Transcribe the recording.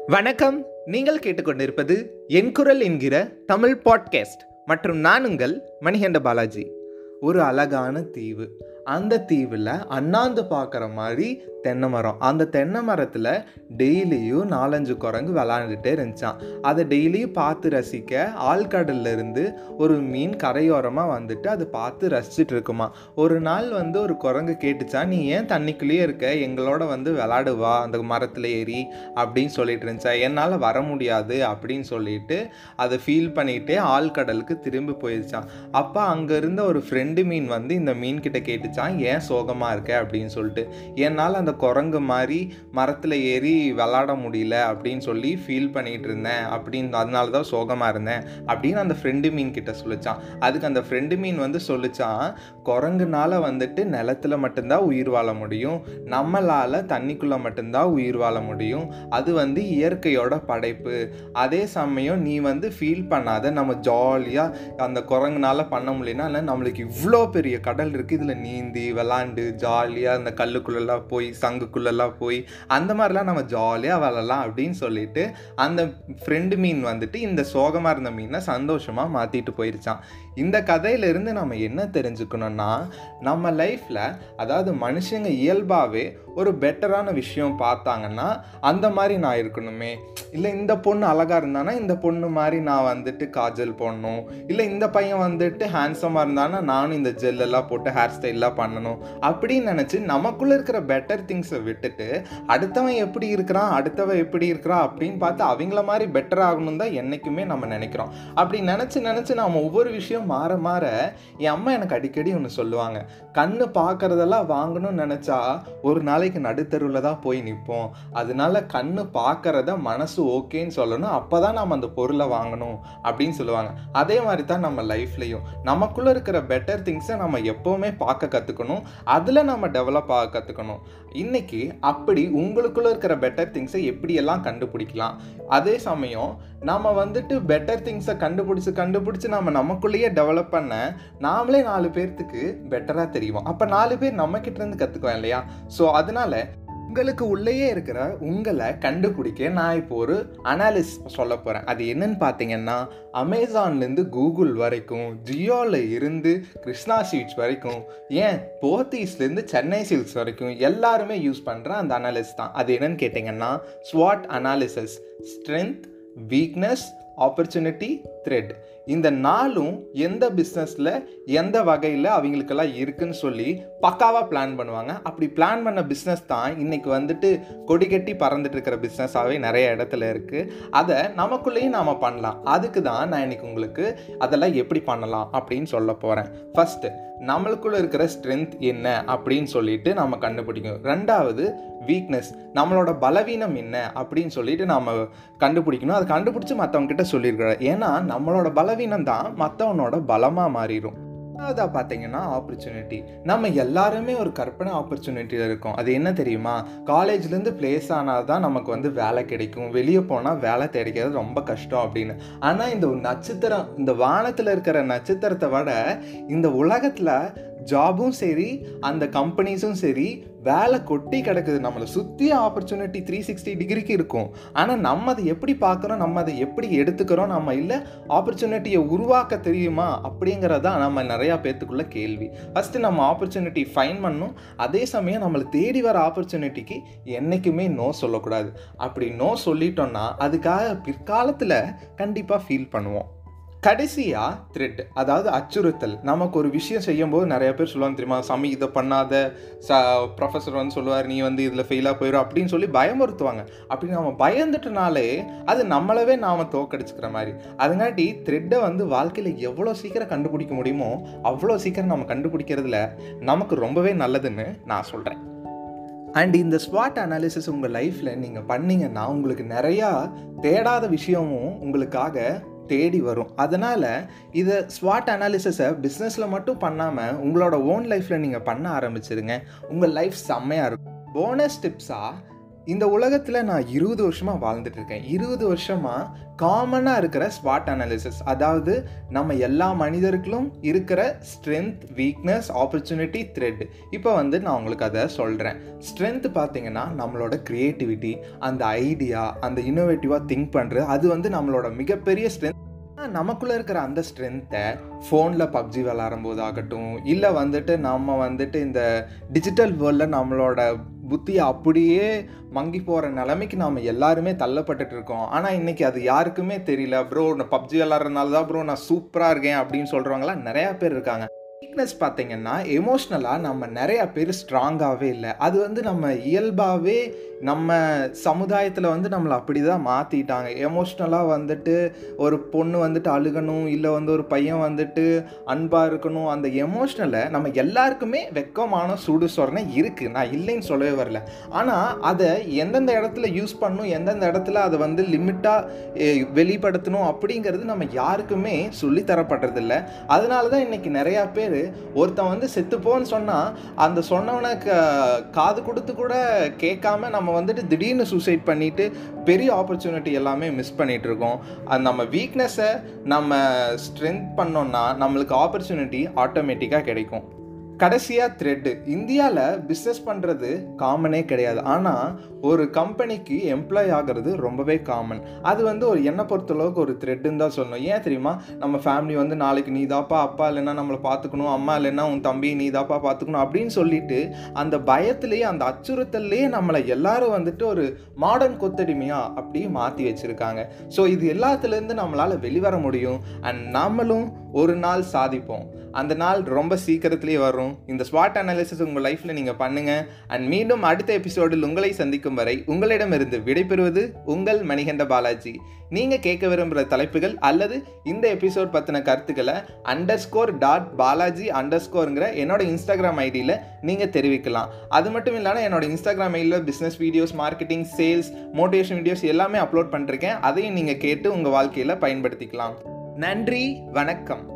வணக்கம் நீங்கள் கேட்டுக்கொண்டிருப்பது என் குரல் என்கிற தமிழ் பாட்காஸ்ட் மற்றும் நான் உங்கள் மணிகண்ட பாலாஜி ஒரு அழகான தீவு அந்த தீவில் அண்ணாந்து பார்க்குற மாதிரி தென்னை மரம் அந்த தென்னை மரத்தில் டெய்லியும் நாலஞ்சு குரங்கு விளாண்டுட்டே இருந்துச்சான் அதை டெய்லியும் பார்த்து ரசிக்க ஆழ்கடல்ல இருந்து ஒரு மீன் கரையோரமாக வந்துட்டு அதை பார்த்து ரசிச்சுட்டு இருக்குமா ஒரு நாள் வந்து ஒரு குரங்கு கேட்டுச்சா நீ ஏன் தண்ணிக்குள்ளேயே இருக்க எங்களோட வந்து விளாடுவா அந்த மரத்தில் ஏறி அப்படின்னு சொல்லிட்டு இருந்துச்சா என்னால் வர முடியாது அப்படின்னு சொல்லிட்டு அதை ஃபீல் பண்ணிட்டு ஆழ்கடலுக்கு திரும்பி போயிடுச்சான் அப்போ அங்கே இருந்த ஒரு ஃப்ரெண்டு மீன் வந்து இந்த மீன் கிட்ட கேட்டுச்சான் ஏன் சோகமாக இருக்க அப்படின்னு சொல்லிட்டு என்னால் அந்த குரங்கு மாதிரி மரத்தில் ஏறி விளாட முடியல அப்படின்னு சொல்லி ஃபீல் பண்ணிட்டு இருந்தேன் அப்படின்னு அதனால தான் சோகமாக இருந்தேன் அப்படின்னு அந்த ஃப்ரெண்டு மீன் கிட்ட சொல்லிச்சான் அதுக்கு அந்த ஃப்ரெண்டு மீன் வந்து சொல்லிச்சான் குரங்குனால வந்துட்டு நிலத்துல மட்டும்தான் உயிர் வாழ முடியும் நம்மளால் தண்ணிக்குள்ளே மட்டும்தான் உயிர் வாழ முடியும் அது வந்து இயற்கையோட படைப்பு அதே சமயம் நீ வந்து ஃபீல் பண்ணாத நம்ம ஜாலியாக அந்த குரங்குனால பண்ண முடியலனா இல்லை நம்மளுக்கு இவ்வளோ பெரிய கடல் இருக்குது இதில் நீந்தி விளாண்டு ஜாலியாக அந்த கல்லுக்குள்ளெல்லாம் போய் சங்குக்குள்ளெல்லாம் போய் அந்த மாதிரிலாம் நம்ம ஜாலியாக விளாட்லாம் அப்படின்னு சொல்லிட்டு அந்த ஃப்ரெண்டு மீன் வந்துட்டு இந்த சோகமாக இருந்த மீனை சந்தோஷமாக மாற்றிட்டு போயிருச்சான் இந்த கதையிலிருந்து நம்ம என்ன தெரிஞ்சுக்கணும்னா நம்ம லைஃப்பில் அதாவது மனுஷங்க இயல்பாகவே ஒரு பெட்டரான விஷயம் பார்த்தாங்கன்னா அந்த மாதிரி நான் இருக்கணுமே இல்லை இந்த பொண்ணு அழகாக இருந்தானா இந்த பொண்ணு மாதிரி நான் வந்துட்டு காஜல் போடணும் இல்லை இந்த பையன் வந்துட்டு ஹேண்ட்ஸமாக இருந்தானா நானும் இந்த ஜெல்லெல்லாம் போட்டு ஹேர் ஸ்டைல்லாம் பண்ணணும் அப்படின்னு நினச்சி நமக்குள்ளே இருக்கிற பெட்டர் திங்ஸை விட்டுட்டு அடுத்தவன் எப்படி இருக்கிறான் அடுத்தவன் எப்படி இருக்கிறான் அப்படின்னு பார்த்து அவங்கள மாதிரி பெட்டர் ஆகணும் தான் என்றைக்குமே நம்ம நினைக்கிறோம் அப்படி நினச்சி நினச்சி நம்ம ஒவ்வொரு விஷயம் மாற மாற என் அம்மா எனக்கு அடிக்கடி ஒன்று சொல்லுவாங்க கண்ணு பார்க்கறதெல்லாம் வாங்கணும்னு நினச்சா ஒரு நாளைக்கு நடுத்தருவில் தான் போய் நிற்போம் அதனால கண்ணு பார்க்கறத மனசு ஓகேன்னு சொல்லணும் அப்போ தான் நம்ம அந்த பொருளை வாங்கணும் அப்படின்னு சொல்லுவாங்க அதே மாதிரி தான் நம்ம லைஃப்லையும் நமக்குள்ளே இருக்கிற பெட்டர் திங்ஸை நம்ம எப்போவுமே பார்க்க கற்றுக்கணும் அதில் நம்ம டெவலப் ஆக கற்றுக்கணும் இன்னைக்கு அப்படி உங்களுக்குள்ள இருக்கிற பெட்டர் திங்ஸை எப்படியெல்லாம் கண்டுபிடிக்கலாம் அதே சமயம் நம்ம வந்துட்டு பெட்டர் திங்ஸை கண்டுபிடிச்சு கண்டுபிடிச்சு நம்ம நமக்குள்ளேயே டெவலப் பண்ண நாமளே நாலு பேர்த்துக்கு பெட்டராக தெரியும் அப்போ நாலு பேர் நம்ம கிட்ட இருந்து கற்றுக்குவோம் இல்லையா ஸோ அதனால உங்களுக்கு உள்ளேயே இருக்கிற உங்களை கண்டுபிடிக்க நான் இப்போ ஒரு அனாலிஸ் சொல்ல போகிறேன் அது என்னன்னு பார்த்தீங்கன்னா அமேசான்லேருந்து கூகுள் வரைக்கும் ஜியோவில் இருந்து கிருஷ்ணா ஸ்வீட்ஸ் வரைக்கும் ஏன் போத்தீஸ்லேருந்து சென்னை சில்க்ஸ் வரைக்கும் எல்லாருமே யூஸ் பண்ணுற அந்த அனாலிஸ் தான் அது என்னன்னு கேட்டிங்கன்னா ஸ்வாட் analysis strength weakness opportunity threat இந்த நாளும் எந்த பிஸ்னஸில் எந்த வகையில் அவங்களுக்கெல்லாம் இருக்குன்னு சொல்லி பக்காவாக பிளான் பண்ணுவாங்க அப்படி பிளான் பண்ண பிஸ்னஸ் தான் இன்றைக்கி வந்துட்டு கொடி கட்டி பறந்துட்டு இருக்கிற பிஸ்னஸாகவே நிறைய இடத்துல இருக்குது அதை நமக்குள்ளேயும் நாம் பண்ணலாம் அதுக்கு தான் நான் இன்னைக்கு உங்களுக்கு அதெல்லாம் எப்படி பண்ணலாம் அப்படின்னு சொல்ல போகிறேன் ஃபஸ்ட்டு நம்மளுக்குள்ள இருக்கிற ஸ்ட்ரென்த் என்ன அப்படின்னு சொல்லிட்டு நம்ம கண்டுபிடிக்கணும் ரெண்டாவது வீக்னஸ் நம்மளோட பலவீனம் என்ன அப்படின்னு சொல்லிட்டு நம்ம கண்டுபிடிக்கணும் அதை கண்டுபிடிச்சி மற்றவங்க கிட்ட சொல்லியிருக்கிறோம் ஏன்னா நம்மளோட பலவீனம் தான் மற்றவனோட பலமாக மாறிடும் அதான் பார்த்தீங்கன்னா ஆப்பர்ச்சுனிட்டி நம்ம எல்லாருமே ஒரு கற்பனை ஆப்பர்ச்சுனிட்டியில் இருக்கோம் அது என்ன தெரியுமா காலேஜ்லேருந்து பிளேஸ் ஆனால் தான் நமக்கு வந்து வேலை கிடைக்கும் வெளியே போனால் வேலை கிடைக்கிறது ரொம்ப கஷ்டம் அப்படின்னு ஆனால் இந்த நட்சத்திரம் இந்த வானத்தில் இருக்கிற நட்சத்திரத்தை விட இந்த உலகத்தில் ஜாபும் சரி அந்த கம்பெனிஸும் சரி வேலை கொட்டி கிடக்குது நம்மளை சுற்றி ஆப்பர்ச்சுனிட்டி த்ரீ சிக்ஸ்டி டிகிரிக்கு இருக்கும் ஆனால் நம்ம அதை எப்படி பார்க்குறோம் நம்ம அதை எப்படி எடுத்துக்கிறோம் நம்ம இல்லை ஆப்பர்ச்சுனிட்டியை உருவாக்க தெரியுமா அப்படிங்கிறதா நம்ம நிறையா பேர்த்துக்குள்ள கேள்வி ஃபஸ்ட்டு நம்ம ஆப்பர்ச்சுனிட்டி ஃபைன் பண்ணும் அதே சமயம் நம்மளை தேடி வர ஆப்பர்ச்சுனிட்டிக்கு என்றைக்குமே நோ சொல்லக்கூடாது அப்படி நோ சொல்லிட்டோம்னா அதுக்காக பிற்காலத்தில் கண்டிப்பாக ஃபீல் பண்ணுவோம் கடைசியாக த்ரெட் அதாவது அச்சுறுத்தல் நமக்கு ஒரு விஷயம் செய்யும்போது நிறைய பேர் சொல்லுவாங்க தெரியுமா சாமி இதை பண்ணாத ச ப்ரொஃபஸர் வந்து சொல்லுவார் நீ வந்து இதில் ஃபெயிலாக போயிடும் அப்படின்னு சொல்லி பயமுறுத்துவாங்க அப்படி நம்ம பயந்துட்டனாலே அது நம்மளவே நாம் தோக்கடிச்சுக்கிற மாதிரி அதுங்காட்டி த்ரெட்டை வந்து வாழ்க்கையில் எவ்வளோ சீக்கிரம் கண்டுபிடிக்க முடியுமோ அவ்வளோ சீக்கிரம் நம்ம கண்டுபிடிக்கிறதுல நமக்கு ரொம்பவே நல்லதுன்னு நான் சொல்கிறேன் அண்ட் இந்த ஸ்வாட் அனாலிசிஸ் உங்கள் லைஃப்பில் நீங்கள் பண்ணீங்கன்னா உங்களுக்கு நிறையா தேடாத விஷயமும் உங்களுக்காக தேடி வரும் அதனால் இதை ஸ்வாட் அனாலிசிஸை பிஸ்னஸில் மட்டும் பண்ணாமல் உங்களோட ஓன் லைஃப்பில் நீங்கள் பண்ண ஆரம்பிச்சிருங்க உங்கள் லைஃப் செம்மையாக இருக்கும் போனஸ் டிப்ஸாக இந்த உலகத்தில் நான் இருபது வருஷமாக வாழ்ந்துட்டு இருக்கேன் இருபது வருஷமாக காமனாக இருக்கிற ஸ்வாட் அனாலிசிஸ் அதாவது நம்ம எல்லா மனிதர்களும் இருக்கிற ஸ்ட்ரென்த் வீக்னஸ் ஆப்பர்ச்சுனிட்டி த்ரெட் இப்போ வந்து நான் உங்களுக்கு அதை சொல்கிறேன் ஸ்ட்ரென்த் பார்த்தீங்கன்னா நம்மளோட க்ரியேட்டிவிட்டி அந்த ஐடியா அந்த இன்னோவேட்டிவாக திங்க் பண்ணுறது அது வந்து நம்மளோட மிகப்பெரிய ஸ்ட்ரென்த் நமக்குள்ளே இருக்கிற அந்த ஸ்ட்ரென்த்தை ஃபோனில் பப்ஜி விளாடும் போது ஆகட்டும் இல்லை வந்துட்டு நம்ம வந்துட்டு இந்த டிஜிட்டல் வேர்ல்டில் நம்மளோட புத்தியை அப்படியே மங்கி போகிற நிலைமைக்கு நாம் எல்லாருமே தள்ளப்பட்டுட்டு இருக்கோம் ஆனால் இன்றைக்கி அது யாருக்குமே தெரியல ப்ரோ நான் பப்ஜி விளாட்றதுனால தான் ப்ரோ நான் சூப்பராக இருக்கேன் அப்படின்னு சொல்கிறவங்களாம் நிறையா பேர் இருக்காங்க வீக்னஸ் பார்த்தீங்கன்னா எமோஷ்னலாக நம்ம நிறையா பேர் ஸ்ட்ராங்காகவே இல்லை அது வந்து நம்ம இயல்பாகவே நம்ம சமுதாயத்தில் வந்து நம்மளை அப்படி தான் மாற்றிட்டாங்க எமோஷ்னலாக வந்துட்டு ஒரு பொண்ணு வந்துட்டு அழுகணும் இல்லை வந்து ஒரு பையன் வந்துட்டு அன்பாக இருக்கணும் அந்த எமோஷ்னலை நம்ம எல்லாருக்குமே வெக்கமான சுடு சொரணை இருக்குது நான் இல்லைன்னு சொல்லவே வரல ஆனால் அதை எந்தெந்த இடத்துல யூஸ் பண்ணணும் எந்தெந்த இடத்துல அதை வந்து லிமிட்டாக வெளிப்படுத்தணும் அப்படிங்கிறது நம்ம யாருக்குமே சொல்லித்தரப்படுறதில்ல அதனால தான் இன்றைக்கி நிறையா பேர் ஒருத்தன் வந்து செத்துப்போன்னு சொன்னால் அந்த சொன்னவனை காது கொடுத்து கூட கேட்காம நம்ம வந்துட்டு திடீர்னு சூசைட் பண்ணிட்டு பெரிய ஆப்பர்ச்சுனிட்டி எல்லாமே மிஸ் பண்ணிட்டு இருக்கோம் அது நம்ம வீக்னஸை நம்ம ஸ்ட்ரென்த் பண்ணோம்னா நம்மளுக்கு ஆப்பர்ச்சுனிட்டி ஆட்டோமேட்டிக்காக கிடைக்கும் கடைசியாக த்ரெட்டு இந்தியாவில் பிஸ்னஸ் பண்ணுறது காமனே கிடையாது ஆனால் ஒரு கம்பெனிக்கு எம்ப்ளாய் ஆகிறது ரொம்பவே காமன் அது வந்து ஒரு என்னை பொறுத்தளவுக்கு ஒரு த்ரெட்டுன்னு தான் சொல்லணும் ஏன் தெரியுமா நம்ம ஃபேமிலி வந்து நாளைக்கு நீ தாப்பா அப்பா இல்லைன்னா நம்மளை பார்த்துக்கணும் அம்மா இல்லைன்னா உன் தம்பி நீ தாப்பா பார்த்துக்கணும் அப்படின்னு சொல்லிட்டு அந்த பயத்திலேயே அந்த அச்சுறுத்தல்லையே நம்மளை எல்லாரும் வந்துட்டு ஒரு மாடர்ன் கொத்தடிமையா அப்படியே மாற்றி வச்சுருக்காங்க ஸோ இது எல்லாத்துலேருந்து நம்மளால் வெளிவர முடியும் அண்ட் நாமளும் ஒரு நாள் சாதிப்போம் அந்த நாள் ரொம்ப சீக்கிரத்துலேயே வரும் இந்த ஸ்வாட் அனாலிசிஸ் உங்கள் லைஃப்பில் நீங்கள் பண்ணுங்கள் அண்ட் மீண்டும் அடுத்த எபிசோடில் உங்களை சந்திக்கும் வரை உங்களிடமிருந்து விடைபெறுவது உங்கள் மணிகண்ட பாலாஜி நீங்கள் கேட்க விரும்புகிற தலைப்புகள் அல்லது இந்த எபிசோட் பற்றின கருத்துக்களை அண்டர் ஸ்கோர் டாட் பாலாஜி அண்டர் ஸ்கோருங்கிற என்னோட இன்ஸ்டாகிராம் ஐடியில் நீங்கள் தெரிவிக்கலாம் அது மட்டும் இல்லாமல் என்னோட இன்ஸ்டாகிராம் ஐடியில் business videos marketing sales motivation videos எல்லாமே அப்லோட் பண்ணிருக்கேன் அதையும் நீங்கள் கேட்டு உங்கள் வாழ்க்கையில் பயன்படுத்திக்கலாம் நன்றி வணக்கம்